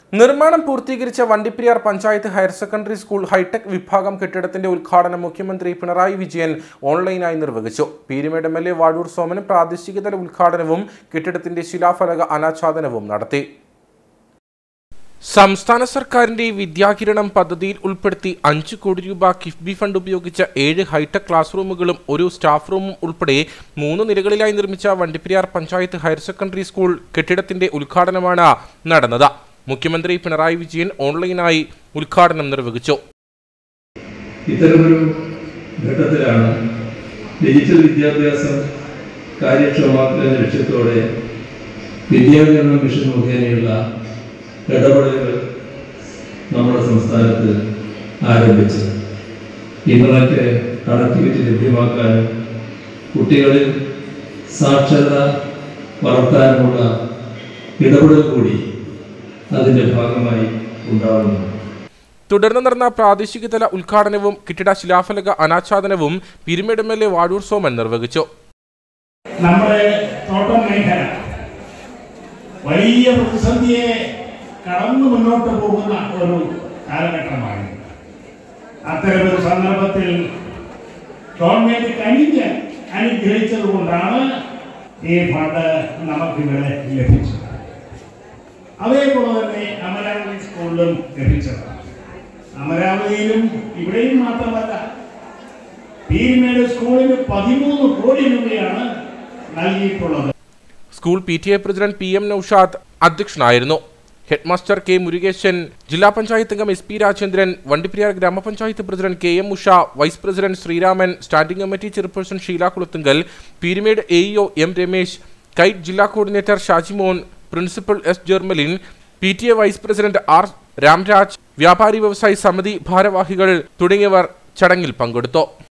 നിർമ്മാണം പൂർത്തീകരിച്ച Vandiperiyar panchayat higher secondary school hitech വിഭാഗം കെട്ടിടത്തിന്റെ ഉദ്ഘാടനം മുഖ്യമന്ത്രി പിണറായി വിജയൻ ഓൺലൈനായി നിർവഹിച്ചു Peermade M L A Vazhoor Soman പ്രാദേശികതല ഉദ്ഘാടനവും കെട്ടിടത്തിന്റെ ശിലാഫലക അനാച്ഛാദനവും നടത്തി സംസ്ഥാന സർക്കാരിന്റെ വിദ്യാകിരണം പദ്ധതിയിൽ ഉൾപ്പെടുത്തി അഞ്ച് കോടി രൂപ കിഫ്ബി ഫണ്ട് ഉപയോഗിച്ച ഏഴ് ഹൈടെക് ക്ലാസ് റൂമുകളും ഒരു സ്റ്റാഫ് റൂമും ഉൾപ്പെടെ മൂന്ന് നിലകളിലായി നിർമ്മിച്ച Vandiperiyar panchayat higher secondary school കെട്ടിടത്തിന്റെ ഉദ്ഘാടനമാണ് നടന്നത് മുഖ്യമന്ത്രി പിണറായി വിജയൻ ഓൺലൈനായി ഉദ്ഘാടനം നിർവഹിച്ചു ഇത്തരമൊരു ഘട്ടത്തിലാണ് ഡിജിറ്റൽ വിദ്യാഭ്യാസം കാര്യക്ഷമമാക്കുക എന്ന ലക്ഷ്യത്തോടെ വിദ്യാഭ്യാസ മിഷൻ മുഖേനയുള്ള ഇടപെടലുകൾ നമ്മുടെ സംസ്ഥാനത്ത് ആരംഭിച്ചത് ഇന്റർനെറ്റ് കണക്ടിവിറ്റി ലഭ്യമാക്കാനും കുട്ടികളിൽ സാക്ഷരത വളർത്താനുമുള്ള ഇടപെടൽ കൂടി അതിൻ്റെ ഭാഗമായി ഉണ്ടാവുന്നു തുടർന്ന് നടന്ന പ്രാദേശികതല ഉദ്ഘാടനവും കെട്ടിട ശിലാഫലക അനാച്ഛാദനവും Peermade M L A Vazhoor Soman നിർവഹിച്ചു നമ്മുടെ തോട്ടം മേഖല വലിയ പ്രതിസന്ധിയെ കടന്നു മുന്നോട്ട് പോകുന്ന ഒരു കാലഘട്ടമാണ് അത്തരമൊരു സന്ദർഭത്തിൽ ഗവൺമെന്റ് കനിഞ്ഞ് അനുഗ്രഹിച്ചത് കൊണ്ടാണ് ഈ ഫണ്ട് നമുക്കിവിടെ ലഭിച്ചത് അതേപോലെ തന്നെ അമരാവതി സ്കൂളിലും ലഭിച്ചതാണ് അമരാവതിയിലും ഇവിടെയും മാത്രമല്ല പീരിമേട് സ്കൂളിന് പതിമൂന്ന് കോടി രൂപയാണ് നൽകിയിട്ടുള്ളത് school P T A president P M Naushad അധ്യക്ഷനായിരുന്നു ഹെഡ്മാസ്റ്റർ കെ മുരുകേശൻ ജില്ലാ പഞ്ചായത്ത് അംഗം എസ് പി രാജേന്ദ്രൻ വണ്ടിപ്പെരിയാർ ഗ്രാമപഞ്ചായത്ത് president K M Usha vice president Sreeraman standing committee chairperson Sheela Kulathunkal Peermade A EO M Ramesh KITE ജില്ലാ coordinator Shajimon principal S Jermalin P T A vice president R Ramraj Vyapari Vyavasayi സമിതി ഭാരവാഹികൾ തുടങ്ങിയവർ ചടങ്ങിൽ പങ്കെടുത്തു